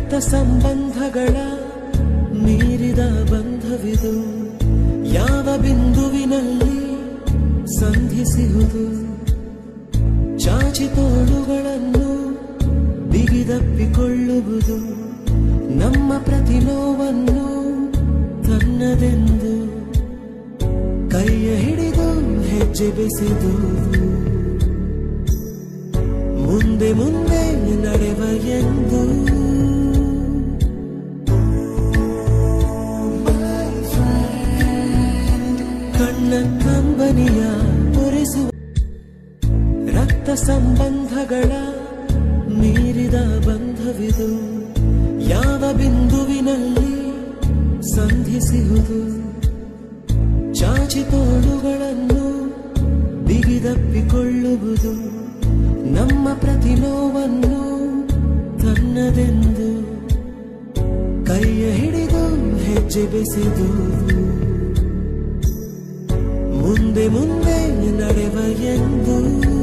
ರಕ್ತ ಸಂಬಂಧಗಳ ಮೀರಿದ ಬಂಧವಿದು ಯಾವ ಬಿಂದುವಿನಲ್ಲಿ ಸಂಧಿಸುವುದು ಚಾಚಿ ತೋಳುಗಳನ್ನು ಬಿಗಿದಪ್ಪಿಕೊಳ್ಳುವುದು ನಮ್ಮ ಪ್ರತಿ ನೋವನ್ನು ತನ್ನದೆಂದು ಕೈಯ ಹಿಡಿದು ಹೆಜ್ಜೆ ಬೆಸೆದು ಮುಂದೆ ಮುಂದೆ ನಡೆವ ಎಂದು ಕಣ್ಣ ಕಂಬನಿಯ ತೋರಿಸುವ ರಕ್ತ ಸಂಬಂಧಗಳ ಮೀರಿದ ಬಂಧವಿದು ಯಾವ ಬಿಂದುವಿನಲ್ಲಿ ಸಂಧಿಸುವುದು ಚಾಚಿ ತೋಳುಗಳನ್ನು ಬಿಗಿದಪ್ಪಿಕೊಳ್ಳುವುದು ನಮ್ಮ ಪ್ರತಿ ನೋವನ್ನು ತನ್ನದೆಂದು ಕೈಯ ಹಿಡಿದು ಹೆಜ್ಜೆ ಬೆಸೆದು ಮುಂದೆ ಮುಂದೆ ನಡೆವ ಎಂದು